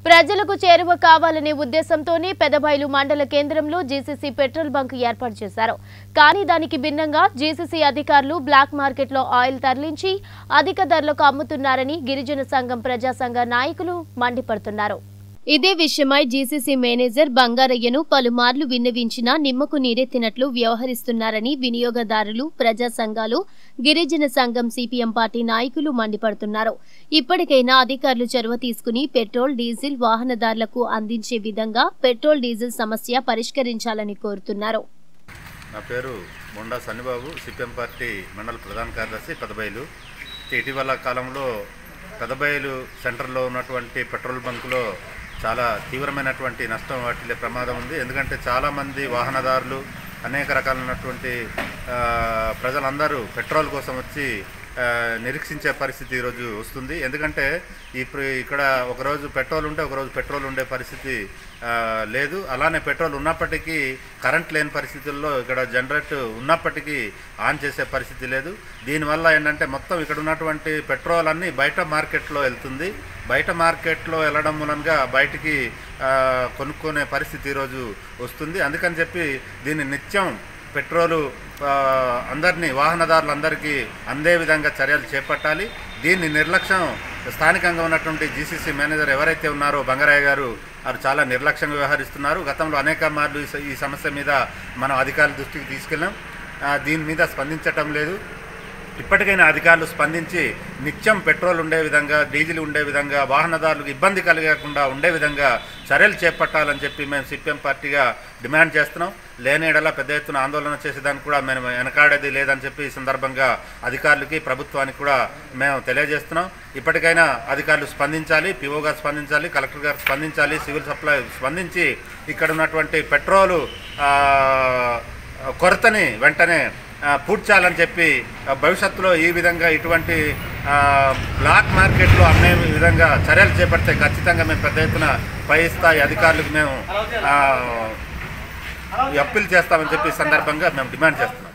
ప్రజలకు చేరువ కావాలనే ఉద్దేశంతోనే పెదబైలు మండల కేంద్రంలో జీసీసీ పెట్రోల్ బంక్ ఏర్పాటు చేశారు కానీ దానికి భిన్నంగా జీసీసీ అధికారులు బ్లాక్ మార్కెట్లో ఆయిల్ తరలించి అధిక ధరలకు అమ్ముతున్నారని గిరిజన సంఘం ప్రజా సంఘ నాయకులు మండిపడుతున్నారు ఇదే విషయమై జీసీసీ మేనేజర్ బంగారయ్యను పలుమార్లు విన్నవించినా నిమ్మకు నీరెత్తినట్లు వ్యవహరిస్తున్నారని వినియోగదారులు ప్రజా సంఘాలు గిరిజన సంఘం సిపిఎం పార్టీ నాయకులు మండిపడుతున్నారు ఇప్పటికైనా అధికారులు చొరవ తీసుకుని పెట్రోల్ డీజిల్ వాహనదారులకు అందించే విధంగా పెట్రోల్ డీజిల్ సమస్య పరిష్కరించాలని కోరుతున్నారు నా పేరు మొండా సన్నిబాబు సిపిఎం పార్టీ మండల ప్రధాన కార్యదర్శి పెదబైలు ఇటీవల కాలంలో పెదబైలు సెంటర్లో ఉన్నటువంటి పెట్రోల్ బంకులో చాలా తీవ్రమైనటువంటి నష్టం వాటిల్లే ప్రమాదం ఉంది ఎందుకంటే చాలామంది వాహనదారులు అనేక రకాలైనటువంటి ఆ, ప్రజలందరూ పెట్రోల్ కోసం వచ్చి ఆ, నిరీక్షించే పరిస్థితి ఈరోజు వస్తుంది ఎందుకంటే ఇప్పుడు ఇక్కడ ఒకరోజు పెట్రోల్ ఉంటే ఒకరోజు పెట్రోల్ ఉండే పరిస్థితి ఆ, లేదు అలానే పెట్రోల్ ఉన్నప్పటికీ కరెంట్ లేని పరిస్థితుల్లో ఇక్కడ జనరేట్ ఉన్నప్పటికీ ఆన్ చేసే పరిస్థితి లేదు దీనివల్ల ఏంటంటే మొత్తం ఇక్కడ ఉన్నటువంటి పెట్రోల్ అన్నీ బయట మార్కెట్లో వెళ్తుంది బయట మార్కెట్లో వెళ్ళడం మూలంగా బయటికి ఆ, కొనుక్కునే పరిస్థితి ఈరోజు వస్తుంది అందుకని చెప్పి దీన్ని నిత్యం పెట్రోలు ఆ, అందరినీ వాహనదారులందరికీ అందే విధంగా చర్యలు చేపట్టాలి దీన్ని నిర్లక్ష్యం స్థానికంగా ఉన్నటువంటి జీసీసీ మేనేజర్ ఎవరైతే ఉన్నారో బంగారయ్య గారు వారు చాలా నిర్లక్ష్యంగా వ్యవహరిస్తున్నారు గతంలో అనేక మార్లు ఈ స- ఈ సమస్య మీద మనం అధికారుల దృష్టికి తీసుకెళ్ళాం ఆ, దీని మీద స్పందించటం లేదు ఇప్పటికైనా అధికారులు స్పందించి నిత్యం పెట్రోల్ ఉండే విధంగా డీజిల్ ఉండే విధంగా వాహనదారులకు ఇబ్బంది కలగకుండా ఉండే విధంగా చర్యలు చేపట్టాలని చెప్పి మేము సిపిఎం పార్టీగా డిమాండ్ చేస్తున్నాం లేనేడలా పెద్ద ఎత్తున ఆందోళన చేసేదానికి కూడా మేము వెనకాడేది లేదని చెప్పి ఈ సందర్భంగా అధికారులకి ప్రభుత్వానికి కూడా మేము తెలియజేస్తున్నాం ఇప్పటికైనా అధికారులు స్పందించాలి పిఓ గారు స్పందించాలి కలెక్టర్ గారు స్పందించాలి సివిల్ సప్లై స్పందించి ఇక్కడ ఉన్నటువంటి పెట్రోలు ఆ, కొరతని వెంటనే ఆ, పూడ్చాలని చెప్పి ఆ, భవిష్యత్తులో ఈ విధంగా ఇటువంటి ఆ, బ్లాక్ మార్కెట్లో అమ్మే విధంగా చర్యలు చేపడితే ఖచ్చితంగా మేము పెద్ద ఎత్తున పై స్థాయి అధికారులకు మేము ఆ, అప్పీల్ చేస్తామని చెప్పి ఈ సందర్భంగా మేము డిమాండ్ చేస్తున్నాం